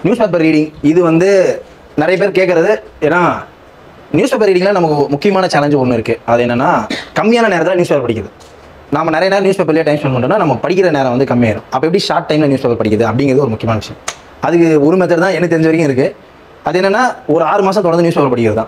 news paper reading இது வந்து நிறைய பேர் கேட்குறது ஏன்னா நியூஸ் பேப்பர் ரீடிங்கில் நமக்கு முக்கியமான சேலஞ்சு ஒன்று இருக்குது அது என்னன்னா கம்மியான நேரத்தில் நியூஸ் பேப்பர் படிக்கிறது நாம நிறைய நேரம் நியூஸ் பேப்பர்லேயே டைம் ஸ்பெண்ட் பண்ணுறோம்னா நம்ம படிக்கிற நேரம் வந்து கம்மியாயிரும் அப்போ எப்படி ஷார்ட் டைமில் நியூஸ் பேப்பர் படிக்கிறது அப்படிங்கிறது ஒரு முக்கியமான விஷயம் அதுக்கு ஒரு மெத்தட் தான் எனக்கு தெரிஞ்ச வரைக்கும் இருக்குது அது என்னன்னா ஒரு ஆறு மாதம் தொடர்ந்து நியூஸ் பேப்பர் படிக்கிறது தான்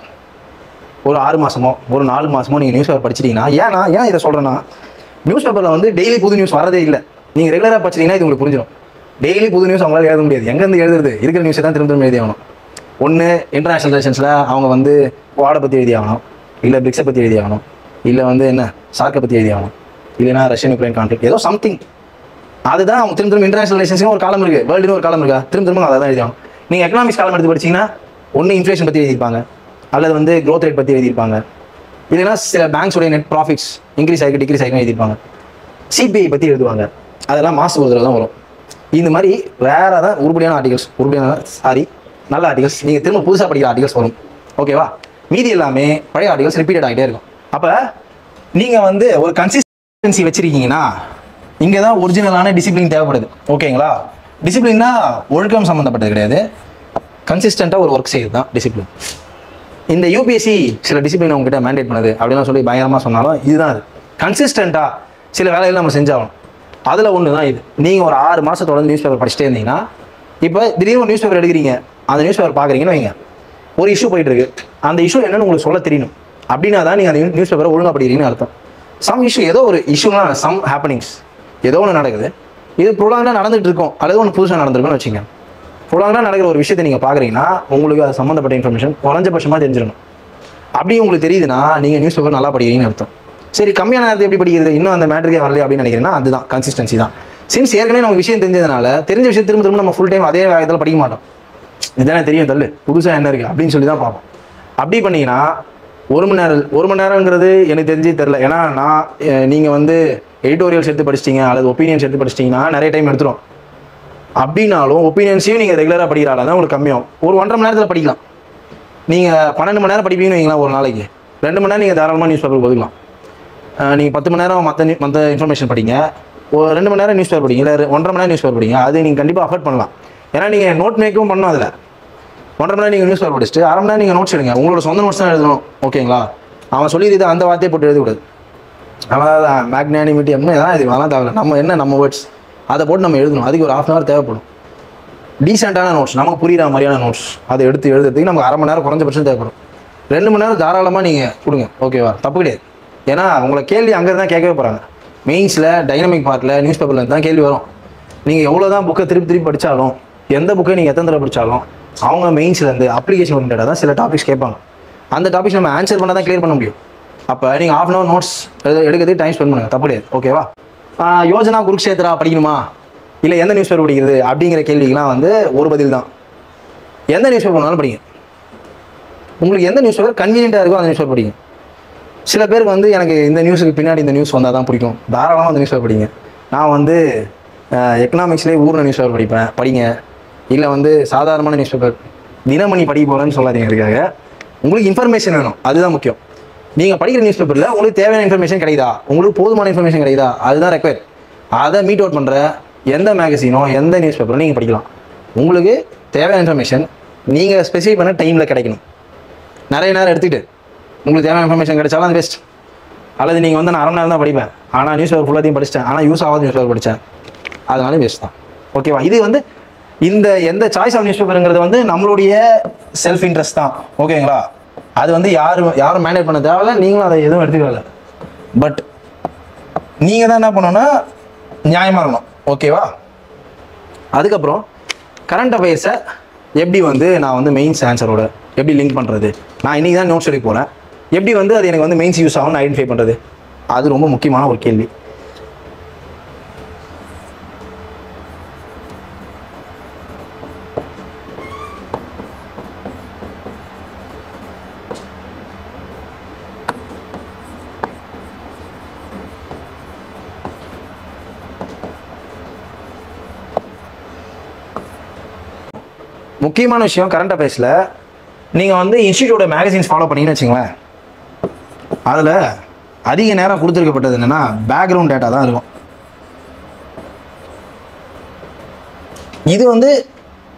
ஒரு ஆறு மாசமோ ஒரு நாலு மாசமோ நீங்கள் நியூஸ் பேப்பர் படிச்சிட்டீங்கன்னா ஏன்னா ஏன் இதை சொல்கிறேன்னா நியூஸ் பேப்பரில் வந்து டெய்லி புது நியூஸ் வரதே இல்லை நீங்கள் ரெகுலராக படிச்சிட்டீங்கன்னா இது உங்களுக்கு புரிஞ்சிடும் டெய்லி புது நியூஸ் அவங்களால எழுத முடியாது எங்கேருந்து எழுதுறது இருக்கிற நியூஸை தான் திரும்ப திரும்ப எழுதி ஆகணும் ஒன்று இன்டர்நேஷனல் ரிலேஷன்ஸில் அவங்க வந்து வாடை பற்றி எழுதி ஆகணும் இல்லை பிரிக்ஸை பற்றி எழுதி ஆகணும் இல்லை வந்து என்ன சார்க்கை பற்றி எழுதி ஆகணும் இல்லைன்னா ரஷ்யன் யுக்ரைன் கான்ஃப்ளிக் ஏதோ சம்திங் அதுதான் அவங்க திரும்ப திரும்ப இன்டர்நேஷனல் ரிலேஷன்ஸ்க்கு ஒரு காலம் இருக்குது வேர்ல்டுன்னு ஒரு காலம் இருக்கா திரும்ப திரும்ப அதை தான் எழுதி ஆகணும் நீங்கள் எக்கனாமிக்ஸ் காலம் எடுத்து படிச்சீங்கன்னா ஒன்று இன்ஃப்ளேஷன் பற்றி எழுதியிருப்பாங்க அல்லது வந்து growth ரேட் பற்றி எழுதியிருப்பாங்க இல்லைன்னா சில பேங்க்ஸோடைய நெட் ப்ராஃபிட்ஸ் இன்க்ரீஸ் ஆகி டிக்ரீஸ் ஆகி எழுதியிருப்பாங்க சிபிஐ பற்றி எழுதுவாங்க அதெல்லாம் மாசு ஒரு தடவை தான் வரும் இந்த மாதிரி ரேராக தான் உருப்படியான ஆர்டிகல்ஸ் உருப்படியான சாரி நல்ல ஆர்டிகல்ஸ் நீங்கள் திரும்ப புதுசாக படிக்கிற ஆர்டிகல்ஸ் வரும் ஓகேவா மீதி எல்லாமே பழைய ஆர்டிகல்ஸ் ரிப்பீட்டட் ஆகிட்டே இருக்கும் அப்போ நீங்கள் வந்து ஒரு கன்சிஸ்டன்சி வச்சிருக்கீங்கன்னா இங்கே தான் ஒரிஜினலான டிசிப்ளின் தேவைப்படுது ஓகேங்களா டிசிப்ளின்னா ஒழுக்கம் சம்மந்தப்பட்டது கிடையாது கன்சிஸ்டண்ட்டாக ஒரு ஒர்க் செய்யுது தான் டிசிப்ளின் இந்த யூபிஎஸ்சி சில டிசிப்ளின் உங்ககிட்ட மேண்டேட் பண்ணுது அப்படிலாம் சொல்லி பயங்கரமாக சொன்னாலும் இதுதான் அது கன்சிஸ்டண்ட்டாக சில வேலைகள் நம்ம செஞ்சாகணும் அதில் ஒன்று தான் இது நீங்கள் ஒரு ஆறு மாதம் தொடர்ந்து நியூஸ் பேப்பர் படிச்சுட்டே இருந்தீங்கன்னா இப்போ திடீர்னு ஒரு நியூஸ் பேப்பர் எடுக்கிறீங்க அந்த நியூஸ் பேப்பர் பார்க்குறீங்கன்னு வைங்க ஒரு இஷ்யூ போயிட்டு இருக்கு அந்த இஷ்யூ என்னன்னு உங்களுக்கு சொல்ல தெரியணும் அப்படின்னா தான் நீங்கள் அந்த நியூஸ் பேப்பரை ஒழுங்காக படிக்கிறீங்கன்னு அர்த்தம் சம் இஷ்யூ ஏதோ ஒரு இஷ்யூனா சம் ஹேப்பனிங்ஸ் ஏதோ ஒன்று நடக்குது இது ப்ரொலாங்காக நடந்துட்டு இருக்கும் அல்லது ஒன்று புதுசாக நடந்திருக்கும்னு வச்சுங்க ப்ரொலாங்காக நடக்கிற ஒரு விஷயத்தை நீங்கள் பார்க்குறீங்கன்னா உங்களுக்கு அது சம்மந்தப்பட்ட இன்ஃபர்மேஷன் குறைஞ்சபட்சமாக தெரிஞ்சிடணும் அப்படி உங்களுக்கு தெரியுதுன்னா நீங்கள் நியூஸ் பேப்பர் நல்லா படிக்கிறீங்கன்னு அர்த்தம் சரி கம்மியான நேரத்தை எப்படி படிக்கிறது இன்னும் அந்த மேட்ருக்கே வரல அப்படின்னு நினைக்கிறேன்னா அதுதான் கன்சிஸ்டன்சி தான் சின்ஸ் ஏற்கனவே நமக்கு விஷயம் தெரிஞ்சதுனால தெரிஞ்ச விஷயம் திரும்ப திரும்ப நம்ம ஃபுல் டைம் அதே வேகத்தில் படிக்க மாட்டோம் இதுதானே தெரியும் தள்ளு புதுசாக என்ன இருக்குது அப்படின்னு சொல்லி தான் பார்ப்போம் அப்படி பண்ணீங்கன்னா ஒரு மணி நேரம் ஒரு மணி நேரங்கிறது எனக்கு தெரிஞ்சு தெரில ஏன்னா நான் நீங்கள் வந்து எடிட்டோரியல்ஸ் எடுத்து படிச்சிட்டீங்க அல்லது ஒப்பீனியன்ஸ் எடுத்து படிச்சிட்டிங்கன்னா நிறைய டைம் எடுத்துரும் அப்படின்னாலும் ஒப்பீனியன்ஸையும் நீங்கள் ரெகுலராக படிக்கிறால தான் உங்களுக்கு கம்மியாகும் ஒரு ஒன்றரை மணி நேரத்தில் படிக்கலாம் நீங்கள் பன்னெண்டு மணி நேரம் படிப்பீங்கன்னு வைங்களேன் ஒரு நாளைக்கு ரெண்டு மணி நேரம் நீங்கள் தாராளமாக நியூஸ் பேப்பர் ஒதுக்கலாம் நீங்கள் பத்து மணி நேரம் மற்ற மற்ற இன்ஃபர்மேஷன் படிங்க ஒரு ரெண்டு மணி நேரம் நியூஸ் பேப்பர் படிங்க இல்லை ஒன்றரை மணி நேரம் நியூஸ் பேப்பர் படிங்க அது நீங்கள் கண்டிப்பாக அஃபோர்ட் பண்ணலாம் ஏன்னா நீங்கள் நோட் மேக்கும் பண்ணணும் அதில் ஒன்றரை மணி நேரம் நீங்கள் நியூஸ் பேப்பர் படிச்சுட்டு அரை மணி நேரம் நீங்கள் நோட்ஸ் எடுங்க உங்களோட சொந்த நோட்ஸ் தான் எழுதணும் ஓகேங்களா அவன் சொல்லி இது அந்த வார்த்தையை போட்டு எழுதக்கூடாது அதான் மேக்னானிமிட்டி அப்படின்னு எதாவது இது அதெல்லாம் தேவையில்ல நம்ம என்ன நம்ம வேர்ட்ஸ் அதை போட்டு நம்ம எழுதணும் அதுக்கு ஒரு ஹாஃப் அன் ஹவர் தேவைப்படும் டீசெண்டான நோட்ஸ் நமக்கு புரியுற மாதிரியான நோட்ஸ் அதை எடுத்து எழுதுறதுக்கு நமக்கு அரை மணி நேரம் குறைஞ்சபட்சம் தேவைப்படும் ரெண்டு மணி நேரம் தாராளமாக நீங்கள் கொடுங்க ஓகேவா தப்பு கிடையாது ஏன்னா உங்களை கேள்வி அங்கே தான் கேட்கவே போகிறாங்க மெயின்ஸில் டைனமிக் பார்ட்டில் நியூஸ் பேப்பரில் தான் கேள்வி வரும் நீங்கள் எவ்வளோ தான் புக்கை திருப்பி திருப்பி படித்தாலும் எந்த புக்கை நீங்கள் எத்தனை தடவை படித்தாலும் அவங்க மெயின்ஸ்லேருந்து அப்ளிகேஷன் ஓரியன்டாக தான் சில டாபிக்ஸ் கேட்பாங்க அந்த டாபிக்ஸ் நம்ம ஆன்சர் பண்ணால் தான் கிளியர் பண்ண முடியும் அப்போ நீங்கள் ஆஃப் அன் ஹவர் நோட்ஸ் எடுக்கிறதுக்கு டைம் ஸ்பெண்ட் பண்ணுங்க தப்பு கிடையாது ஓகேவா ஆஹ் யோஜனா குருக்ஷேத்ரா படிக்கணுமா இல்லை எந்த நியூஸ் பேப்பர் படிக்கிறது அப்படிங்கிற கேள்விக்கெலாம் வந்து ஒரு பதில் தான் எந்த நியூஸ் பேப்பர் வேணாலும் படிங்க உங்களுக்கு எந்த நியூஸ் பேப்பர் கன்வீனியண்ட்டாக இருக்கோ அந்த நியூஸ் பேப்பர் படிங்க சில பேருக்கு வந்து எனக்கு இந்த நியூஸுக்கு பின்னாடி இந்த நியூஸ் வந்தால் தான் பிடிக்கும் தாராளமாக அந்த நியூஸ் பேப்பர் படிங்க நான் வந்து எக்கனாமிக்ஸ்லேயே ஊர்ன நியூஸ் பேப்பர் படிப்பேன் படிங்க இல்லை வந்து சாதாரணமான நியூஸ் பேப்பர் தினமணி படிக்க போகிறேன்னு சொல்லாதீங்க இருக்காங்க உங்களுக்கு இன்ஃபர்மேஷன் வேணும் அதுதான் முக்கியம் நீங்கள் படிக்கிற நியூஸ் பேப்பரில் உங்களுக்கு தேவையான இன்ஃபர்மேஷன் கிடைக்குதா உங்களுக்கு போதுமான இன்ஃபர்மேஷன் கிடைக்குதா அதுதான் ரெக்வயர் அதை மீட் அவுட் பண்ணுற எந்த மேகசினோ எந்த நியூஸ் பேப்பரும் நீங்கள் படிக்கலாம் உங்களுக்கு தேவையான இன்ஃபர்மேஷன் நீங்கள் ஸ்பெசிஃபை பண்ண டைமில் கிடைக்கணும் நிறைய நேரம் எடுத்துக்கிட்டு உங்களுக்கு தேவையான இன்ஃபர்மேஷன் கிடைச்சாலும் அது பெஸ்ட் அல்லது நீங்கள் வந்து நான் அரை மணி நேரம் தான் படிப்பேன் ஆனால் நியூஸ் பேப்பர் ஃபுல்லாத்தையும் படிச்சிட்டேன் ஆனால் யூஸ் ஆகாத நியூஸ் பேப்பர் படித்தேன் அதனால பெஸ்ட் தான் ஓகேவா இது வந்து இந்த எந்த சாய்ஸ் ஆஃப் நியூஸ் பேப்பருங்கிறது வந்து நம்மளுடைய செல்ஃப் இன்ட்ரெஸ்ட் தான் ஓகேங்களா அது வந்து யாரும் யாரும் மேனேஜ் பண்ண தேவையில்ல நீங்களும் அதை எதுவும் எடுத்துக்கல பட் நீங்கள் தான் என்ன பண்ணணும்னா நியாயமாக இருக்கணும் ஓகேவா அதுக்கப்புறம் கரண்ட் அஃபேர்ஸை எப்படி வந்து நான் வந்து மெயின்ஸ் ஆன்சரோட எப்படி லிங்க் பண்ணுறது நான் இன்றைக்கி தான் நோட்ஸ் எடுக்க போகிறேன் எப்படி வந்து அது எனக்கு வந்து மெயின்ஸ் யூஸ் ஆகும்னு ஐடென்டிஃபை பண்ணுறது அது ரொம்ப முக்கியமான ஒரு கேள்வி முக்கியமான விஷயம் கரண்ட் அஃபேர்ஸில் நீங்கள் வந்து இன்ஸ்டியூட்டோட மேகசின்ஸ் ஃபாலோ பண்ணீங்கன்னு வச்சுங்களேன் அதில் அதிக நேரம் கொடுத்துருக்கப்பட்டது என்னென்னா பேக்ரவுண்ட் டேட்டா தான் இருக்கும் இது வந்து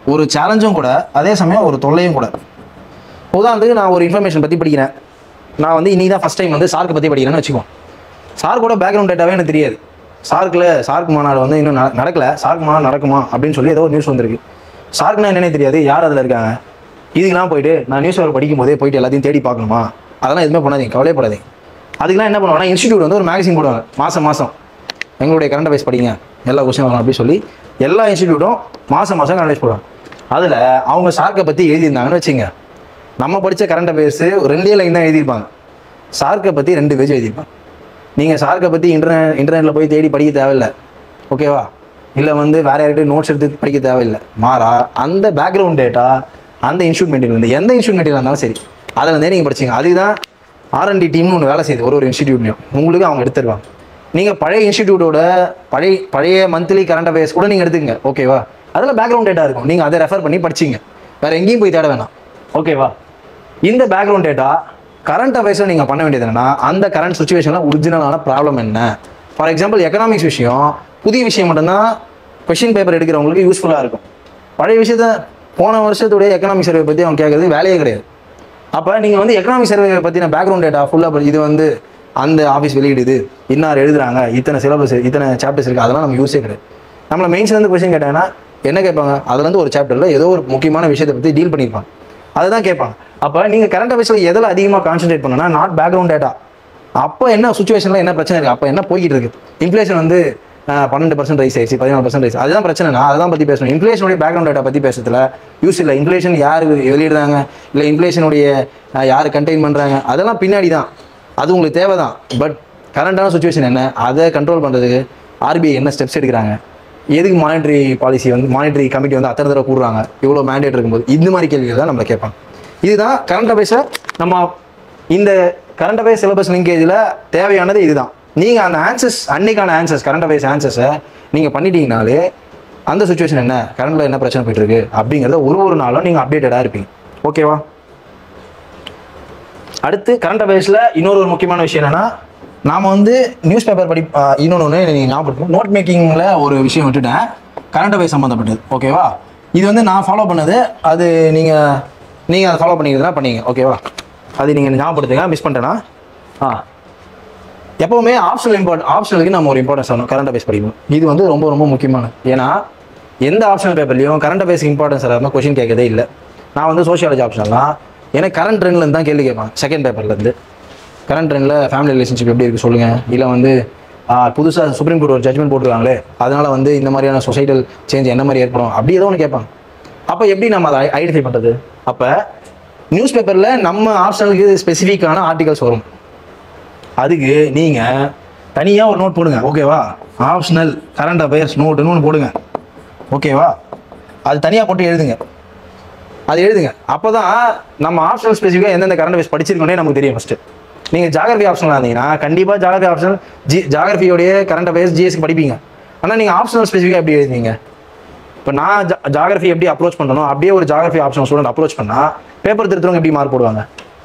ஒரு சேலஞ்சும் கூட அதே சமயம் ஒரு தொல்லையும் கூட உதாரணத்துக்கு நான் ஒரு இன்ஃபர்மேஷன் பற்றி படிக்கிறேன் நான் வந்து இன்னைக்கு தான் ஃபஸ்ட் டைம் வந்து சார்க்கு பற்றி படிக்கிறேன்னு வச்சுக்கோ சார்க்கோட பேக்ரவுண்ட் டேட்டாவே எனக்கு தெரியாது சார்க்கில் சார்க் மாநாடு வந்து இன்னும் நட- நடக்கல சார்க் மாநாடு நடக்குமா அப்படின்னு சொல்லி ஏதோ ஒரு நியூஸ் வந்திருக்கு சார்க்னா என்னன்னே தெரியாது யார் அதில் இருக்காங்க இதுக்கெல்லாம் போயிட்டு நான் நியூஸ் பேப்பர் படிக்கும் போதே போயிட்டு எல்லாத்தையும் தேடி பார்க்கணுமா அதெல்லாம் எதுவுமே பண்ணாதீங்க கவலைப்படாதீங்க அதுக்கெல்லாம் என்ன பண்ணுவாங்கன்னா இன்ஸ்டியூட் வந்து ஒரு மேகசின் போடுவாங்க மாதம் மாதம் எங்களுடைய கரண்ட் அஃபேர்ஸ் படிங்க எல்லா கொஸ்டின் வரும் அப்படின்னு சொல்லி எல்லா இன்ஸ்டியூட்டும் மாதம் மாதம் கரண்ட் அஃபேர்ஸ் போடுவாங்க அதில் அவங்க சார்க்கை பற்றி எழுதியிருந்தாங்கன்னு வச்சுங்க நம்ம படித்த கரண்ட் அஃபேர்ஸு ரெண்டே லைன் தான் எழுதியிருப்பாங்க சார்க்கை பற்றி ரெண்டு பேஜ் எழுதியிருப்பாங்க நீங்கள் சார்க்கை பற்றி இன்டர்நெட் இன்டர்நெட்டில் போய் தேடி படிக்க தேவையில்லை ஓகேவா இல்லை வந்து வேற யார்கிட்ட நோட்ஸ் எடுத்து படிக்க தேவையில்லை மாறா அந்த பேக்ரவுண்ட் டேட்டா அந்த இன்ஸ்டியூட் மெட்டீரியல் இருந்து எந்த இன்ஸ்டியூட் மெட்டீரியல் இருந்தாலும் சரி அதில் இருந்தே நீங்கள் படிச்சீங்க அதுதான் ஆர்என்டி டீம்னு ஒன்று வேலை செய்யுது ஒரு ஒரு இன்ஸ்டிடியூட்லையும் உங்களுக்கு அவங்க எடுத்துருவாங்க நீங்கள் பழைய இன்ஸ்டிடியூட்டோட பழைய பழைய மந்த்லி கரண்ட் அஃபேர்ஸ் கூட நீங்கள் எடுத்துக்கங்க ஓகேவா அதில் பேக்ரவுண்ட் டேட்டா இருக்கும் நீங்கள் அதை ரெஃபர் பண்ணி படிச்சீங்க வேற எங்கேயும் போய் தேட வேணாம் ஓகேவா இந்த பேக்ரவுண்ட் டேட்டா கரண்ட் அஃபேர்ஸில் நீங்கள் பண்ண வேண்டியது என்னன்னா அந்த கரண்ட் சுச்சுவேஷனில் ஒரிஜினலான ப்ராப்ளம் என்ன ஃபார் எக்ஸாம்பிள் எக்கனாமிக்ஸ் விஷயம் புதிய விஷயம் மட்டும்தான் கொஷின் பேப்பர் எடுக்கிறவங்களுக்கு யூஸ்ஃபுல்லாக இருக்கும் பழைய விஷயத்த போன வருஷத்துடைய எக்கனாமிக் சர்வே பற்றி அவங்க கேட்கறது வேலையே கிடையாது அப்போ நீங்கள் வந்து எக்கனாமிக் சர்வே பற்றின பேக்ரவுண்ட் டேட்டா ஃபுல்லாக இது வந்து அந்த ஆஃபீஸ் வெளியிடுது இன்னார் எழுதுறாங்க இத்தனை சிலபஸ் இத்தனை சாப்டர்ஸ் இருக்குது அதெல்லாம் நம்ம யூஸே கிடையாது நம்மளை மெயின்ஸ்லேருந்து கொஸ்டின் கேட்டாங்கன்னா என்ன கேட்பாங்க அதுலேருந்து ஒரு சாப்டரில் ஏதோ ஒரு முக்கியமான விஷயத்தை பற்றி டீல் பண்ணியிருப்பாங்க அதுதான் கேட்பாங்க அப்போ நீங்கள் கரண்ட் அஃபேர்ஸில் எதில் அதிகமாக கான்சென்ட்ரேட் பண்ணனா நாட் பேக்ரவுண்ட் டேட்டா அப்போ என்ன சுச்சுவேஷனில் என்ன பிரச்சனை இருக்குது அப்போ என்ன போய்கிட்டு இருக்கு இன்ஃப்ளேஷன் வந்து அஹ், பன்னெண்டு பர்சன்ட் ரைஸ் ஆயிடுச்சு பதினாலு பர்சன்ட் ரைஸ் அதுதான் பிரச்சனை நான் அதான் பற்றி பேசணும் இன்ஃப்ளேஷனுடைய பேக்ரவுண்ட் டேட்டா பற்றி பேசுறதுல யூஸ் இல்லை இன்ஃப்ளேஷன் யார் வெளியிடுறாங்க இல்லை இன்ஃப்ளேஷனுடைய யார் கண்டெயின் பண்ணுறாங்க அதெல்லாம் பின்னாடி தான் அது உங்களுக்கு தேவை தான் பட் கரண்டான சுச்சுவேஷன் என்ன அதை கண்ட்ரோல் பண்ணுறதுக்கு ஆர்பிஐ என்ன ஸ்டெப்ஸ் எடுக்கிறாங்க எதுக்கு மானிட்டரி பாலிசி வந்து மானிட்டரி கமிட்டி வந்து அத்தனை தடவை கூடுறாங்க இவ்வளோ மேண்டேட் இருக்கும்போது இந்த மாதிரி கேள்விகள் தான் நம்மளை கேட்பாங்க இதுதான் கரண்ட் அஃபேர்ஸை நம்ம இந்த கரண்ட் அஃபேர்ஸ் சிலபஸ் லிங்கேஜில் தேவையானது இதுதான் நீங்கள் அந்த ஆன்சர்ஸ் அன்னைக்கான ஆன்சர்ஸ் கரண்ட் அஃபேர்ஸ் ஆன்சர்ஸை நீங்கள் பண்ணிட்டீங்கனாலே அந்த சுச்சுவேஷன் என்ன கரண்ட்ல என்ன பிரச்சனை போயிட்டு இருக்கு அப்படிங்கிறத ஒரு ஒரு நாளும் நீங்கள் அப்டேட்டடாக இருப்பீங்க ஓகேவா அடுத்து கரண்ட் அஃபேர்ஸில் இன்னொரு ஒரு முக்கியமான விஷயம் என்னன்னா நாம வந்து நியூஸ் பேப்பர் படி இன்னொன்று ஒன்று நீங்கள் ஞாபகம் நோட் மேக்கிங்கில் ஒரு விஷயம் விட்டுட்டேன் கரண்ட் அஃபேர்ஸ் சம்மந்தப்பட்டது ஓகேவா இது வந்து நான் ஃபாலோ பண்ணது அது நீங்கள் நீங்கள் அதை ஃபாலோ பண்ணிக்கிறதுனா பண்ணீங்க ஓகேவா அது நீங்கள் ஞாபகப்படுத்துங்க மிஸ் பண்ணிட்டேன்னா ஆ எப்போவுமே ஆப்ஷனல் இம்பார்ட் ஆப்ஷனலுக்கு நம்ம ஒரு இம்பார்ட்டன்ஸ் ஆகணும் கரண்ட் அஃபேர்ஸ் படிக்கணும் இது வந்து ரொம்ப ரொம்ப முக்கியமானது ஏன்னா எந்த ஆப்ஷனல் பேப்பர்லையும் கரண்ட் அஃபேர்ஸ் இம்பார்ட்டன்ஸ் இல்லாமல் கொஷின் கேட்கதே இல்லை நான் வந்து சோஷியாலஜி ஆப்ஷன்லாம் எனக்கு கரண்ட் ட்ரெண்ட்லேருந்து தான் கேள்வி கேட்பாங்க செகண்ட் பேப்பர்லேருந்து கரண்ட் ட்ரெண்டில் ஃபேமிலி ரிலேஷன்ஷிப் எப்படி இருக்குது சொல்லுங்கள் இல்லை வந்து புதுசாக சுப்ரீம் கோர்ட் ஒரு ஜட்மெண்ட் போட்டுருக்காங்களே அதனால வந்து இந்த மாதிரியான சொசைட்டல் சேஞ்ச் என்ன மாதிரி ஏற்படும் அப்படி ஏதோ ஒன்று கேட்பாங்க அப்போ எப்படி நம்ம அதை ஐடென்டிஃபை பண்ணுறது அப்போ நியூஸ் பேப்பரில் நம்ம ஆப்ஷனலுக்கு ஸ்பெசிஃபிக்கான ஆர்டிகல்ஸ் வரும் அதுக்கு நீங்கள் தனியாக ஒரு நோட் போடுங்க ஓகேவா ஆப்ஷனல் கரண்ட் அஃபேர்ஸ் நோட்டுன்னு ஒன்று போடுங்க ஓகேவா அது தனியாக போட்டு எழுதுங்க அது எழுதுங்க அப்போ தான் நம்ம ஆப்ஷனல் ஸ்பெசிஃபிக்காக எந்தெந்த கரண்ட் அஃபேர்ஸ் படிச்சிருக்கோனே நமக்கு தெரியும் ஃபஸ்ட்டு நீங்கள் ஜாகிரபி ஆப்ஷனில் இருந்தீங்கன்னா கண்டிப்பாக ஜாகிரபி ஆப்ஷன் ஜி ஜாகிரபியோடைய கரண்ட் அஃபேர்ஸ் ஜிஎஸ்க்கு படிப்பீங்க ஆனால் நீங்கள் ஆப்ஷனல் ஸ்பெசிஃபிக்காக எப்படி எழுதுவீங்க இப்போ நான் ஜாகிரபி எப்படி அப்ரோச் பண்ணணும் அப்படியே ஒரு ஜாகிரபி ஆப்ஷன் ஸ்டூடெண்ட் அப்ரோச் பண்ணால் பேப்பர் திருத்துறவங்க எப்படி மார்க் போடுவாங்க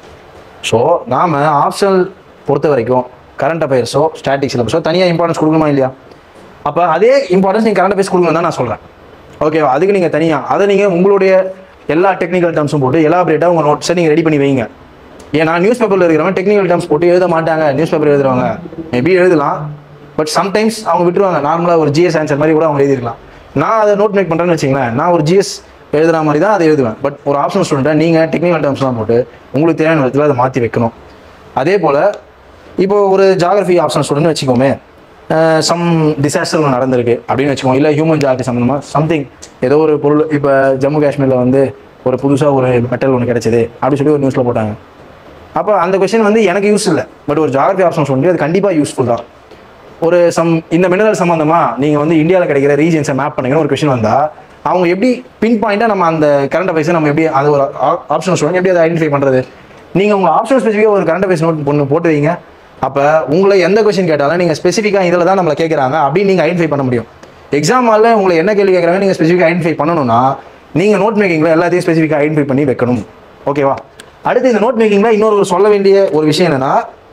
ஸோ நாம் ஆப்ஷனல் பொறுத்த வரைக்கும் கரண்ட் அஃபேர்ஸோ ஸ்டாட்டிக் சிலபஸோ தனியாக இம்பார்ட்டன்ஸ் கொடுக்கணுமா இல்லையா அப்போ அதே இம்பார்ட்டன்ஸ் நீங்கள் கரண்ட் அஃபேர்ஸ் கொடுக்கணும் தான் நான் சொல்கிறேன் ஓகேவா அதுக்கு நீங்கள் தனியாக அதை நீங்கள் உங்களுடைய எல்லா டெக்னிக்கல் டேர்ம்ஸும் போட்டு எலாபரேட்டாக உங்கள் நோட்ஸை நீங்கள் ரெடி பண்ணி வைங்க ஏன்னா நியூஸ் பேப்பரில் இருக்கிறவங்க டெக்னிக்கல் டேர்ம்ஸ் போட்டு எழுத மாட்டாங்க நியூஸ் பேப்பர் எழுதுறவங்க மேபி எழுதலாம் பட் சம்டைம்ஸ் அவங்க விட்டுருவாங்க நார்மலாக ஒரு ஜிஎஸ் ஆன்சர் மாதிரி கூட அவங்க எழுதிருக்கலாம் நான் அதை நோட் மேக் பண்ணுறேன்னு வச்சிங்களேன் நான் ஒரு ஜிஎஸ் எழுதுற மாதிரி தான் அதை எழுதுவேன் பட் ஒரு ஆப்ஷன் ஸ்டூடெண்ட்டை நீங்கள் டெக்னிக்கல் டேர்ம்ஸ்லாம் போட்டு உங்களுக்கு தேவையான விதத்தில் அதை மாற்றி வைக்கணும் அதே போல் இப்போ ஒரு ஜாகிரஃபி ஆப்ஷன் ஸ்டூடெண்ட் வச்சுக்கோமே சம் டிசாஸ்டர் ஒன்று நடந்திருக்கு அப்படின்னு வச்சுக்கோங்க இல்லை ஹியூமன் ஜாகிரஃபி சம்மந்தமாக சம்திங் ஏதோ ஒரு பொருள் இப்போ ஜம்மு காஷ்மீரில் வந்து ஒரு புதுசாக ஒரு மெட்டல் ஒன்று கிடைச்சது அப்படி சொல்லி ஒரு நியூஸில் போட்டாங்க அப்போ அந்த கொஸ்டின் வந்து எனக்கு யூஸ் இல்லை பட் ஒரு ஜாகிரஃபி ஆப்ஷன் சொல்லி அது கண்டிப்பாக யூஸ்ஃபுல் தான் ஒரு சம் இந்த மினரல் சம்மந்தமாக நீங்கள் வந்து இந்தியாவில் கிடைக்கிற ரீஜன்ஸை மேப் பண்ணுங்கன்னு ஒரு கொஸ்டின் வந்தால் அவங்க எப்படி பின் பாயிண்டாக நம்ம அந்த கரண்ட் அஃபேர்ஸை நம்ம எப்படி அது ஒரு ஆப்ஷன் சொல்லுங்க எப்படி அதை ஐடென்டிஃபை பண்ணுறது நீங்கள் உங்கள் ஆப்ஷன் ஸ்பெசிஃபிக்காக ஒரு கரண்ட் அஃபேர்ஸ் நோட் பொண்ணு போட்டு வைங்க அப்போ உங்களை எந்த கொஸ்டின் கேட்டாலும் நீங்கள் ஸ்பெசிஃபிக்காக இதில் தான் நம்மளை கேட்குறாங்க அப்படின்னு நீங்கள் ஐடென்டிஃபை பண்ண முடியும் எக்ஸாம் ஹாலில் உங்களை என்ன கேள்வி கேட்குறாங்க நீங்கள் ஸ்பெசிஃபிக்காக ஐடென்டிஃபை பண்ணணும்னா நீங்கள் நோட் மேக்கிங்கில் எல்லாத்தையும் ஸ்பெசிஃபிக்காக ஐடென்டிஃபை பண்ணி வைக்கணும் ஓகேவா அடுத்து இந்த நோட் மேக்கிங்கில் இன்னொரு ஒரு சொல்ல வேண்டிய ஒரு விஷயம் என்னன்னா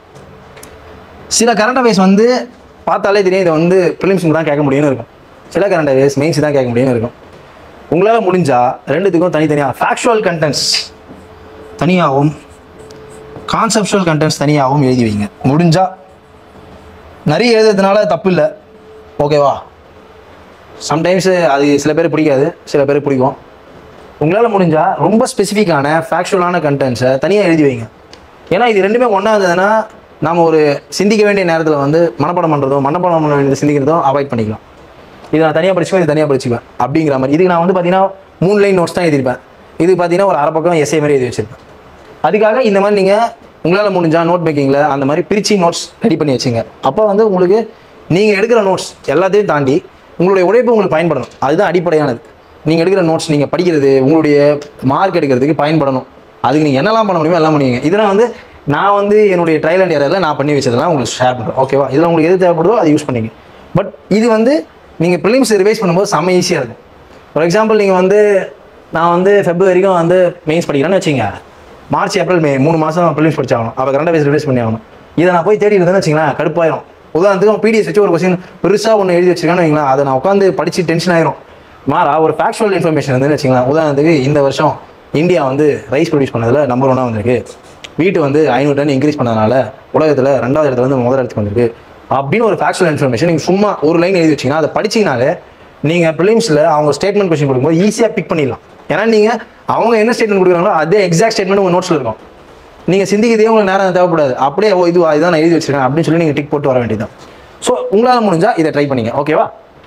சில கரண்ட் அஃபேர்ஸ் வந்து பார்த்தாலே தெரியும் இதை வந்து ப்ரிலிம்ஸ் தான் கேட்க முடியும்னு இருக்கும் சில கரண்ட் அஃபேர்ஸ் மெயின்ஸ் தான் கேட்க முடியும்னு இருக்கும் உங்களால் முடிஞ்சா ரெண்டுத்துக்கும் தனித்தனியாக ஃபேக்சுவல் கண்டென்ட்ஸ் தனியாகவும் கான்செப்சுவல் கண்டென்ட்ஸ் தனியாகவும் எழுதி வைங்க முடிஞ்சா நிறைய எழுதுறதுனால தப்பு இல்லை ஓகேவா சம்டைம்ஸ் அது சில பேர் பிடிக்காது சில பேர் பிடிக்கும் உங்களால் முடிஞ்சா ரொம்ப ஸ்பெசிஃபிக்கான ஃபேக்சுவலான கண்டென்ட்ஸை தனியாக எழுதி வைங்க ஏன்னா இது ரெண்டுமே ஒன்றா இருந்ததுன்னா நாம ஒரு சிந்திக்க வேண்டிய நேரத்தில் வந்து மனப்பாடம் பண்ணுறதோ மனப்பாடம் பண்ண வேண்டியது சிந்திக்கிறதோ அவாய்ட் பண்ணிக்கலாம் இது நான் தனியாக படிச்சுக்குவேன் இது தனியாக படிச்சுக்குவேன் அப்படிங்கிற மாதிரி இதுக்கு நான் வந்து பார்த்தீங்கன்னா மூணு லைன் நோட்ஸ் தான் எழுதியிருப்பேன் இது பார்த்தீங்கன்னா ஒரு அரை பக்கம் எஸ்ஏ மாதிரி எழுதி வச்சிருப்பேன் அதுக்காக இந்த மாதிரி நீங்கள் உங்களால் முடிஞ்சா நோட் மேக்கிங்கில் அந்த மாதிரி பிரிச்சு நோட்ஸ் ரெடி பண்ணி வச்சுங்க அப்போ வந்து உங்களுக்கு நீங்கள் எடுக்கிற நோட்ஸ் எல்லாத்தையும் தாண்டி உங்களுடைய உழைப்பு உங்களுக்கு பயன்படணும் அதுதான் அடிப்படையானது நீங்கள் எடுக்கிற நோட்ஸ் நீங்கள் படிக்கிறது உங்களுடைய மார்க் எடுக்கிறதுக்கு பயன்படணும் அதுக்கு நீங்கள் என்னெல்லாம் பண்ண முடியுமோ எல்லாம் பண்ணுவீங்க இதெல்லாம் வந்து நான் வந்து என்னுடைய ட்ரையல் அண்ட் ஏரியாவில் நான் பண்ணி வச்சதெல்லாம் உங்களுக்கு ஷேர் பண்ணுறேன் ஓகேவா இதில் உங்களுக்கு எது தேவைப்படுதோ அதை யூஸ் பண்ணிங்க பட் இது வந்து நீங்கள் ப்ரிலிம்ஸ் ரிவைஸ் பண்ணும்போது செம்ம ஈஸியாக இருக்கும் ஃபார் எக்ஸாம்பிள் நீங்கள் வந்து நான் வந்து ஃபெப்ரவரிக்கும் வந்து மெயின்ஸ் படிக்கிறேன்னு வச்சுங்க மார்ச் ஏப்ரல் மே மூணு மாதம் ப்ரிலிம்ஸ் படிச்சாகணும் அப்போ கரண்ட் அஃபேர்ஸ் ரிவைஸ் பண்ணி ஆகணும் இதை நான் போய் தேடி இருந்தேன்னு வச்சுங்களேன் கடுப்பாயிரும் உதாரணத்துக்கு பிடிஎஸ் வச்சு ஒரு கொஸ்டின் பெருசாக ஒன்று எழுதி வச்சிருக்கான்னு வைங்களேன் அதை நான் உட்காந்து படித்து டென்ஷன் ஆயிரும் மாறா ஒரு ஃபேக்சுவல் இன்ஃபர்மேஷன் வந்து வச்சுங்களேன் உதாரணத்துக்கு இந்த வருஷம் இந்தியா வந்து ரைஸ் ப்ரொடியூஸ் பண்ணதில் நம்பர் ஒன்னாக வந்திருக்கு வீட்டு வந்து ஐநூறு டன் இன்க்ரீஸ் பண்ணதுனால உலகத்தில் ரெண்டாவது இடத்துல வந்து முதல் இடத்துக்கு வந்திருக்கு அப்படின்னு ஒரு ஃபேக்சுவல் இன்ஃபர்மேஷன் நீங்கள் சும்மா ஒரு லைன் எழுதி வச்சிங்கன்னா அதை படிச்சீங்கனாலே நீங்கள் ப்ரிலிம்ஸில் அவங்க ஸ்டேட்மெண்ட் கொஸ்டின் கொடுக்கும்போது ஈஸியாக பிக் பண்ணிடலாம் ஏன்னா நீங்கள் அவங்க என்ன ஸ்டேட்மெண்ட் கொடுக்குறாங்களோ அதே எக்ஸாக்ட் ஸ்டேட்மெண்ட் உங்கள் நோட்ஸில் இருக்கும் நீங்கள் சிந்திக்கிறதே உங்களுக்கு நேரம் தேவைப்படாது அப்படியே ஓ இது இதான் நான் எழுதி வச்சிருக்கேன் அப்படின்னு சொல்லி நீங்கள் டிக் போட்டு வர வேண்டியதுதான் ஸோ உங்களால் முடிஞ்சால் இதை ட்ரை பண்ணிங்க ஓகேவா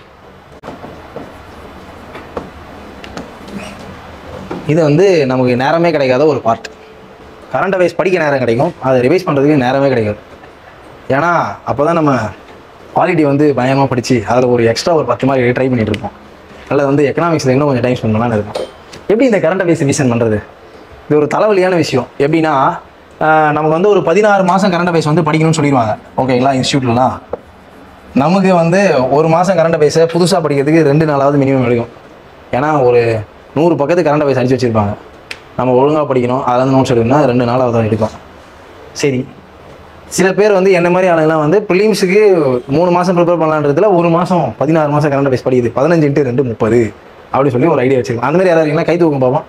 இது வந்து நமக்கு நேரமே கிடைக்காத ஒரு பார்ட் கரண்ட் அஃபேர்ஸ் படிக்க நேரம் கிடைக்கும் அதை ரிவைஸ் பண்ணுறதுக்கு நேரமே கிடைக்காது ஏன்னா அப்போ தான் நம்ம குவாலிட்டி வந்து பயங்கரமாக படித்து அதில் ஒரு எக்ஸ்ட்ரா ஒரு பத்து மார்க் ட்ரை பண்ணிட்டு இருப்போம் அதில் வந்து எக்கனாமிக்ஸில் இன்னும் கொஞ்சம் டைம் ஸ்பெண்ட் பண்ணலாம்னு இருக்கும் எப்படி இந்த கரண்ட் அஃபேர்ஸ் ரிவிஷன் பண்ணுறது இது ஒரு தலைவலியான விஷயம் எப்படின்னா ஆஹ், நமக்கு வந்து ஒரு பதினாறு மாதம் கரண்ட் அஃபேர்ஸ் வந்து படிக்கணும்னு சொல்லிடுவாங்க ஓகேங்களா இன்ஸ்டியூட்லலாம் நமக்கு வந்து ஒரு மாதம் கரண்ட் அஃபேர்ஸை புதுசாக படிக்கிறதுக்கு ரெண்டு நாளாவது மினிமம் எடுக்கும் ஏன்னா ஒரு நூறு பக்கத்து கரண்ட் அஃபேர்ஸ் அடிச்சு வச்சுருப்பாங்க நம்ம ஒழுங்காக படிக்கணும் அதில் வந்து நோட்ஸ் எடுக்கணும்னா ரெண்டு நாளாவது தான் எடுக்கும் சரி சில பேர் வந்து என்ன மாதிரி ஆளுங்கலாம் வந்து ப்ரிலிம்ஸுக்கு மூணு மாதம் ப்ரிப்பேர் பண்ணலான்றதுல ஒரு மாதம் பதினாறு மாதம் கரண்ட் அஃபேர்ஸ் படிக்குது பதினஞ்சு இன்ட்டு ரெண்டு முப்பது அப்படி சொல்லி ஒரு ஐடியா வச்சிருக்கோம் அந்த மாதிரி யாராவது இருக்கீங்களா கை தூக்கம் பார்ப்போம்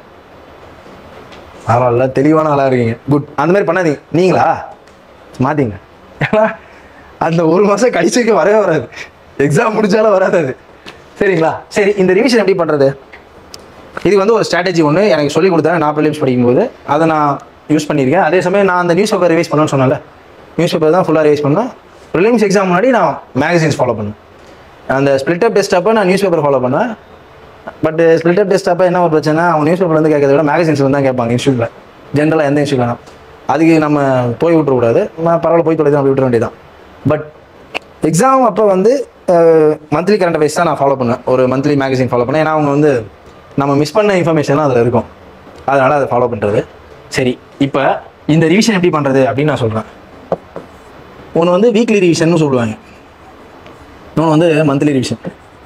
பரவாயில்ல தெளிவான ஆளாக இருக்கீங்க குட் அந்த மாதிரி பண்ணாதீங்க நீங்களா மாற்றிங்க ஏன்னா அந்த ஒரு மாதம் கழிச்சுக்கு வரவே வராது எக்ஸாம் முடிச்சாலும் வராது அது சரிங்களா சரி இந்த ரிவிஷன் எப்படி பண்ணுறது இது வந்து ஒரு ஸ்ட்ராட்டஜி ஒன்று எனக்கு சொல்லி கொடுத்தாங்க நான் ப்ரிலிம்ஸ் படிக்கும்போது அதை நான் யூஸ் பண்ணியிருக்கேன் அதே சமயம் நான் அந்த நியூஸ் பேப்பர் ரிவைஸ் பண்ணணும்னு சொன்னேன்ல நியூஸ் பேப்பர் தான் ஃபுல்லாக ரிவைஸ் பண்ணேன் ப்ரிலிம்ஸ் எக்ஸாம் முன்னாடி நான் மேகசின்ஸ் ஃபாலோ பண்ணேன் அந்த ஸ்பிளிட் அப் டெஸ்ட் அப்போ நான் நியூஸ் பேப்பர் ஃபாலோ பண்ணேன் பட் ஸ்பிளிட் அப் டெஸ்ட் அப்போ என்ன ஒரு பிரச்சனை அவங்க நியூஸ் பேப்பர்லேருந்து கேட்கறத விட மேகசின்ஸ்ல தான் கேட்பாங்க இன்ஸ்டியூட்டில் ஜென்ரலாக எந்த இன்ஸ்டியூட்லாம் அதுக்கு நம்ம போய் விட்டுறக்கூடாது நான் பரவாயில்ல போய் தொலைதான் அப்படி விட்டுற வேண்டியதான் பட் எக்ஸாம் அப்போ வந்து மந்த்லி கரண்ட் அஃபேர்ஸ் தான் நான் ஃபாலோ பண்ணேன் ஒரு மந்த்லி மேகசின் ஃபாலோ பண்ணேன் ஏன்னா அவங்க வந்து நம்ம மிஸ் பண்ண இன்ஃபர்மேஷன்லாம் அதில் இருக்கும் அதனால் அதை ஃபாலோ பண்ணுறது சரி இப்போ இந்த ரிவிஷன் எப்படி பண்ணுறது அப்படின்னு நான் சொல்கிறேன் ஒன்று வந்து வீக்லி ரிவிஷன் சொல்லுவாங்க இன்னொன்று வந்து மந்த்லி ரிவிஷன்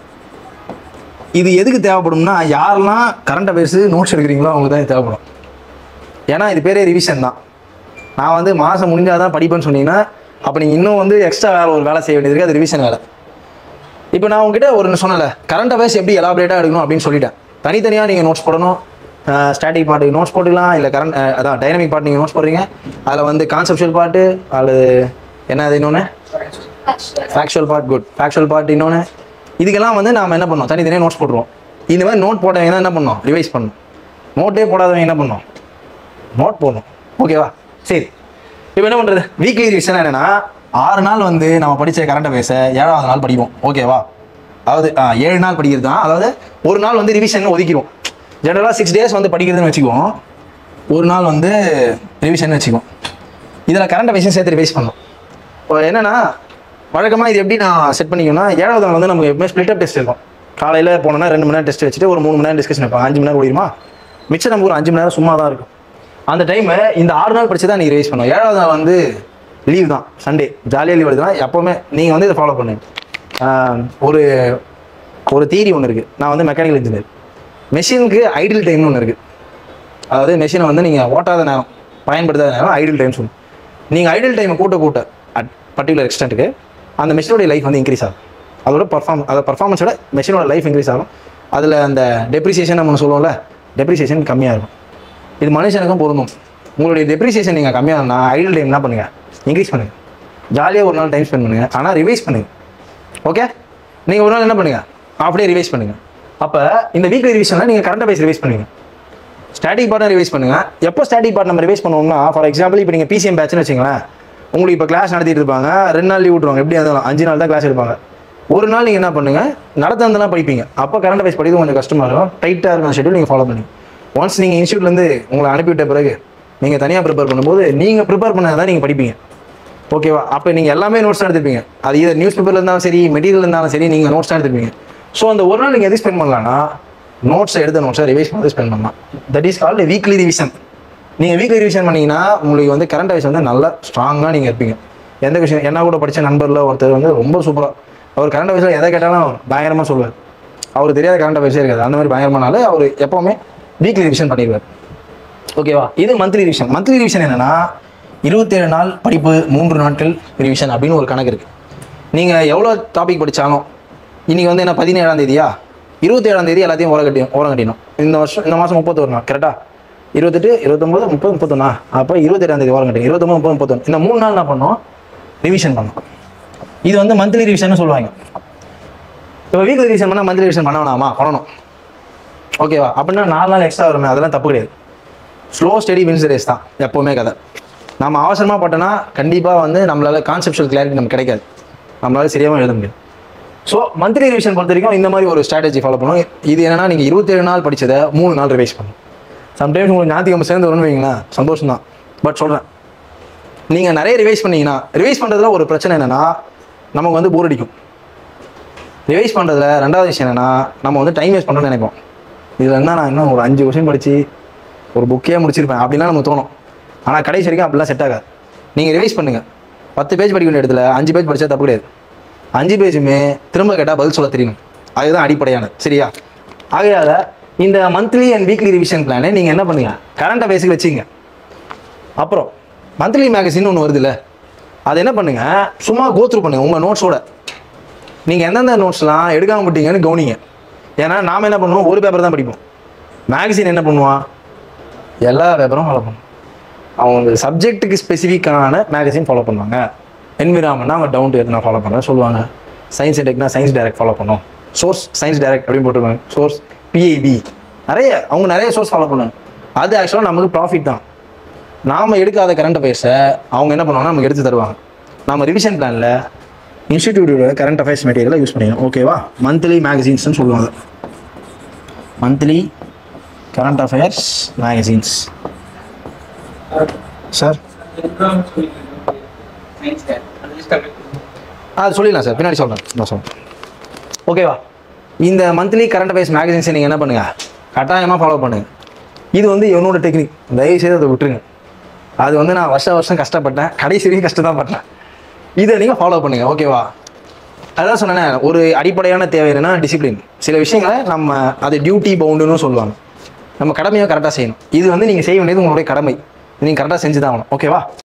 இது எதுக்கு தேவைப்படும்னா யாரெல்லாம் கரண்ட் அஃபேர்ஸ் நோட்ஸ் எடுக்கிறீங்களோ அவங்களுக்கு தான் இது தேவைப்படும் ஏன்னா இது பேரே ரிவிஷன் தான் நான் வந்து மாதம் முடிஞ்சால் தான் படிப்பேன்னு சொன்னீங்கன்னா அப்போ நீங்கள் இன்னும் வந்து எக்ஸ்ட்ரா வேலை ஒரு வேலை செய்ய வேண்டியது இருக்குது அது ரிவிஷன் வேலை இப்போ நான் உங்ககிட்ட ஒரு சொன்னல கரண்ட் அஃபேர்ஸ் எப்படி எலாபரேட்டாக எடுக்கணும் அப்படின்னு சொல்லிட்டேன் தனித்தனியாக நீங்கள் நோட்ஸ் போடணும் ஸ்டாட்டிக் பாட்டுக்கு நோட்ஸ் போட்டுக்கலாம் இல்லை கரண்ட் அதான் டைனமிக் பார்ட் நீங்கள் நோட்ஸ் போடுறீங்க அதில் வந்து கான்செப்ஷுவல் பார்ட்டு அல்லது என்ன அது இன்னொன்று factual part good factual part இன்னொன்று இதுக்கெல்லாம் வந்து நாம் என்ன பண்ணோம் தனித்தனியாக நோட்ஸ் போட்டுருவோம் இந்த மாதிரி நோட் போட்டவங்க தான் என்ன பண்ணோம் ரிவைஸ் பண்ணணும் நோட்டே போடாதவங்க என்ன பண்ணோம் நோட் போடணும் ஓகேவா சரி இப்போ என்ன பண்ணுறது வீக்லி ரிவிஷன் என்னன்னா ஆறு நாள் வந்து நம்ம படித்த கரண்ட் அஃபேர்ஸை ஏழாவது நாள் படிப்போம் ஓகேவா அதாவது ஆ, ஏழு நாள் படிக்கிறது தான் அதாவது ஒரு நாள் வந்து ரிவிஷன் ஒதுக்கிடுவோம் ஜென்ரலாக சிக்ஸ் டேஸ் வந்து படிக்கிறதுன்னு வச்சுக்குவோம் ஒரு நாள் வந்து ரிவிஷன் வச்சுக்குவோம் இதில் கரண்ட் அஃபேர்ஸையும் சேர்த்து ரிவைஸ் பண்ணணும் இப்போ என்னன்னா வழக்கமாக இது எப்படி நான் செட் பண்ணிக்கணும்னா ஏழாவது நாள் வந்து நமக்கு எப்பவுமே ஸ்பிளிட் அப் டெஸ்ட் இருக்கும் காலையில் போனோம்னா ரெண்டு மணி நேரம் டெஸ்ட் வச்சுட்டு ஒரு மூணு மணி நேரம் டிஸ்கஷன் வைப்பாங்க அஞ்சு மணி நேரம் ஓடிடுமா மிச்சம் நம்ம ஒரு அஞ்சு மணி நேரம் சும்மா தான் இருக்கும் அந்த டைம் இந்த ஆறு நாள் படிச்சு தான் நீ ரிவைஸ் பண்ணுவோம் ஏழாவது நாள் வந்து லீவ் தான் சண்டே ஜாலியாக லீவ் வருதுன்னா எப்போவுமே நீங்கள் வந்து இதை ஃபாலோ பண்ணுங்க ஆஹ் ஒரு ஒரு தியரி ஒன்று இருக்குது நான் வந்து மெக்கானிக்கல் இன்ஜினியர் மெஷினுக்கு ஐடில் டைம்னு ஒன்று இருக்குது அதாவது மெஷினை வந்து நீங்கள் ஓட்டாத நேரம் பயன்படுத்தாத நேரம் ஐடில் டைம் சொல்லுவோம் நீங்கள் ஐடில் டைமை கூட்ட கூட்ட அட் பர்டிகுலர் எக்ஸ்டென்ட்டுக்கு அந்த மெஷினோட லைஃப் வந்து இன்க்ரீஸ் ஆகும் அதோட பர்ஃபார்ம் அதோட பர்ஃபார்மன்ஸோட மெஷினோட லைஃப் இன்க்ரீஸ் ஆகும் அதில் அந்த டெப்ரிசியேஷன் நம்ம சொல்லுவோம்ல டெப்ரிசியேஷன் கம்மியாக இருக்கும் இது மனுஷனுக்கும் பொருந்தும் உங்களுடைய டெப்ரிசியேஷன் நீங்கள் கம்மியாக இருந்தால் ஐடியல் டைம் என்ன பண்ணுங்கள் இன்க்ரீஸ் பண்ணுங்கள் ஜாலியாக ஒரு நாள் டைம் ஸ்பெண்ட் பண்ணுங்கள் ஆனால் ரிவைஸ் பண்ணுங்கள் ஓகே நீங்கள் ஒரு நாள் என்ன பண்ணுங்கள் அப்படியே ரிவைஸ் பண்ணுங்கள் அப்போ இந்த வீக்லி ரிவிஷனில் நீங்கள் கரண்ட் அஃபேர்ஸ் ரிவைஸ் பண்ணுங்கள் ஸ்டாட்டிக் பார்ட்னர் ரிவைஸ் பண்ணுங்க எப்போ ஸ்டாட்டிக் பார்ட் நம்ம ரிவைஸ் பண்ணுவோம்னா ஃபார் எக்ஸாம்பிள் இப்போ நீங்கள் பிசிஎம் பேட்ச்னு வச்சுங்களேன் உங்களுக்கு இப்போ கிளாஸ் நடத்திட்டு இருப்பாங்க ரெண்டு நாள் லீவ் விட்ருவாங்க எப்படி இருந்தாலும் அஞ்சு நாள் தான் கிளாஸ் எடுப்பாங்க ஒரு நாள் நீங்கள் என்ன பண்ணுங்க நடத்தினதெல்லாம் படிப்பீங்க அப்போ கரண்ட் அஃபேர்ஸ் படிக்கிறது கொஞ்சம் கஷ்டமாக இருக்கும் டைட்டாக இருக்கும் ஷெட்யூல் நீங்கள் ஃபாலோ பண்ணி ஒன்ஸ் நீங்கள் இன்ஸ்டியூட்லேருந்து உங்களை அனுப்பிவிட்ட பிறகு நீங்கள் தனியாக ப்ரிப்பேர் பண்ணும்போது நீங்கள் ப்ரிப்பேர் பண்ணதான் நீங்கள் படிப்பீங்க ஓகேவா அப்போ நீங்கள் எல்லாமே நோட்ஸ் தான் எடுத்துப்பீங்க அது இது நியூஸ் பேப்பரில் இருந்தாலும் சரி மெட்டீரியல் இருந்தாலும் சரி நீங்கள் நோட்ஸ் தான் எடுத்துப்பீங்க ஸோ அந்த ஒரு நாள் நீங்கள் எது ஸ்பெண்ட் பண்ணலாம்னா நோட்ஸை எடுத்த நோட்ஸை ரிவைஸ் பண்ணி ஸ்பெண்ட் பண்ணலாம் that is called weekly revision நீங்கள் வீக்லி ரிவிஷன் பண்ணீங்கன்னா உங்களுக்கு வந்து கரண்ட் அஃபேர்ஸ் வந்து நல்லா ஸ்ட்ராங்காக நீங்கள் இருப்பீங்க எந்த விஷயம் என்ன கூட படித்த நண்பரில் ஒருத்தர் வந்து ரொம்ப சூப்பராக அவர் கரண்ட் அஃபேர்ஸில் எதை கேட்டாலும் பயங்கரமாக சொல்லுவார் அவர் தெரியாத கரண்ட் அஃபேர்ஸே இருக்காது அந்த மாதிரி பயங்கரமானால அவர் எப்போவுமே வீக்லி ரிவிஷன் பண்ணிடுவார் ஓகேவா இது மந்த்லி ரிவிஷன் மந்த்லி ரிவிஷன் என்னன்னா இருபத்தேழு நாள் படிப்பு மூன்று நாட்கள் ரிவிஷன் அப்படின்னு ஒரு கணக்கு இருக்குது நீங்கள் எவ்வளோ டாபிக் படித்தாலும் இன்னைக்கு வந்து என்ன பதினேழாம் தேதியா இருபத்தேழாம் தேதி எல்லாத்தையும் ஓரம் கட்டி ஓரம் கட்டிடணும் இந்த வருஷம் இந்த மாதம் முப்பத்தொரு நாள் கரெக்டாக இருபத்தெட்டு இருபத்தொம்பது முப்பது முப்பத்தொன்னா அப்போ இருபத்தேழாம் தேதி ஓரம் கட்டி இருபத்தொம்பது முப்பது முப்பத்தொன்று இந்த மூணு நாள் என்ன பண்ணோம் ரிவிஷன் பண்ணோம் இது வந்து மந்த்லி ரிவிஷன் சொல்லுவாங்க இப்போ வீக்லி ரிவிஷன் பண்ணால் மந்த்லி ரிவிஷன் பண்ண வேணாமா பண்ணணும் ஓகேவா அப்படின்னா நாலு நாள் எக்ஸ்ட்ரா வருமே அதெல்லாம் தப்பு கிடையாது ஸ்லோ ஸ்டடி வின்ஸ் ரேஸ் தான் எப்போவுமே கதை நம்ம அவசரமாக பட்டோன்னா கண்டிப்பாக வந்து நம்மளால கான்செப்ஷுவல் கிளாரிட்டி நமக்கு கிடைக்காது நம்மளால சரியாகவும் எழுத முடியாது ஸோ மந்த்லி ரிவிஷன் பொறுத்த வரைக்கும் இந்த மாதிரி ஒரு ஸ்ட்ராட்டஜி ஃபாலோ பண்ணுவோம் இது என்னன்னா நீங்கள் இருபத்தேழு நாள் படிச்சதை மூணு நாள் ரிவைஸ் பண்ணணும் சம்டைம்ஸ் உங்களுக்கு ஞாயிற்றுக்கிழமை சேர்ந்து வரும்னு வைங்களேன் சந்தோஷம் தான் பட் சொல்கிறேன் நீங்கள் நிறைய ரிவைஸ் பண்ணீங்கன்னா ரிவைஸ் பண்ணுறதுல ஒரு பிரச்சனை என்னென்னா நமக்கு வந்து போர் அடிக்கும் ரிவைஸ் பண்ணுறதுல ரெண்டாவது விஷயம் என்னென்னா நம்ம வந்து டைம் வேஸ்ட் பண்ணணும்னு நினைப்போம் இதில் இருந்தால் நான் இன்னும் ஒரு அஞ்சு கொஷின் படித்து ஒரு புக்கே முடிச்சிருப்பேன் அப்படிலாம் நமக்கு தோணும் ஆனால் கடைசி வரைக்கும் அப்படிலாம் செட் ஆகாது நீங்கள் ரிவைஸ் பண்ணுங்கள் பத்து பேஜ் படிக்க வேண்டிய இடத்துல அஞ்சு பேஜ் படித்தா தப்பு கிடையாது அஞ்சு பேஜுமே திரும்ப கேட்டால் பதில் சொல்ல தெரியணும் அதுதான் அடிப்படையானது சரியா ஆகையால் இந்த மந்த்லி அண்ட் வீக்லி ரிவிஷன் பிளானை நீங்கள் என்ன பண்ணுங்க கரண்ட் அஃபேர்ஸுக்கு வச்சுங்க அப்புறம் மந்த்லி மேகசின் ஒன்று வருதுல்ல அது என்ன பண்ணுங்க சும்மா கோத்ரூ பண்ணுங்க உங்கள் நோட்ஸோட நீங்கள் எந்தெந்த நோட்ஸ்லாம் எடுக்காம விட்டீங்கன்னு கவனிங்க ஏன்னா நாம் என்ன பண்ணுவோம் ஒரு பேப்பர் தான் படிப்போம் மேகசின் என்ன பண்ணுவான் எல்லா பேப்பரும் ஃபாலோ பண்ணும் அவங்க சப்ஜெக்ட்டுக்கு ஸ்பெசிஃபிக்கான மேகசின் ஃபாலோ பண்ணுவாங்க என்விரான்மெண்ட்னா அவங்க டவுன் டு நான் ஃபாலோ பண்ணுறேன் சொல்லுவாங்க science and techno science direct follow பண்ணும் சோர்ஸ் சயின்ஸ் டைரக்ட் அப்படின்னு போட்டுருவாங்க சோர்ஸ் பிஐபி நிறைய அவங்க நிறைய சோர்ஸ் ஃபாலோ பண்ணுவாங்க அது ஆக்சுவலாக நமக்கு ப்ராஃபிட் தான் நாம் எடுக்காத கரண்ட் அஃபேர்ஸை அவங்க என்ன பண்ணுவாங்கன்னா நமக்கு எடுத்து தருவாங்க நம்ம ரிவிஷன் பிளானில் இன்ஸ்டிடியூட்டோட கரண்ட் அஃபேர்ஸ் மெட்டீரியலை யூஸ் பண்ணிக்கணும் ஓகேவா மந்த்லி மேகசின்ஸ்னு சொல்லுவாங்க monthly current affairs magazines sir அது சொல்லிடலாம் சார் பின்னாடி சொல்கிறேன் நான் சொல்கிறேன் ஓகேவா இந்த மந்த்லி கரண்ட் அஃபேர்ஸ் மேகசின்ஸை நீங்கள் என்ன பண்ணுங்கள் கட்டாயமாக ஃபாலோ பண்ணுங்க இது வந்து என்னோட டெக்னிக் தயவு செய்து அதை விட்டுருங்க அது வந்து நான் வருஷம் வருஷம் கஷ்டப்பட்டேன் கடைசி வரைக்கும் கஷ்டம் தான் பட்டேன் இதை நீங்கள் ஃபாலோ பண்ணுங்க ஓகேவா அதான் சொன்னேன் ஒரு அடிப்படையான தேவை என்னன்னா டிசிப்ளின் சில விஷயங்களை நம்ம அது டியூட்டி பவுண்டுன்னு சொல்லுவாங்க நம்ம கடமையாக கரெக்டாக செய்யணும் இது வந்து நீங்கள் செய்ய வேண்டியது உங்களுடைய கடமை நீங்கள் கரெக்டாக செஞ்சு தான் ஆகணும் ஓகேவா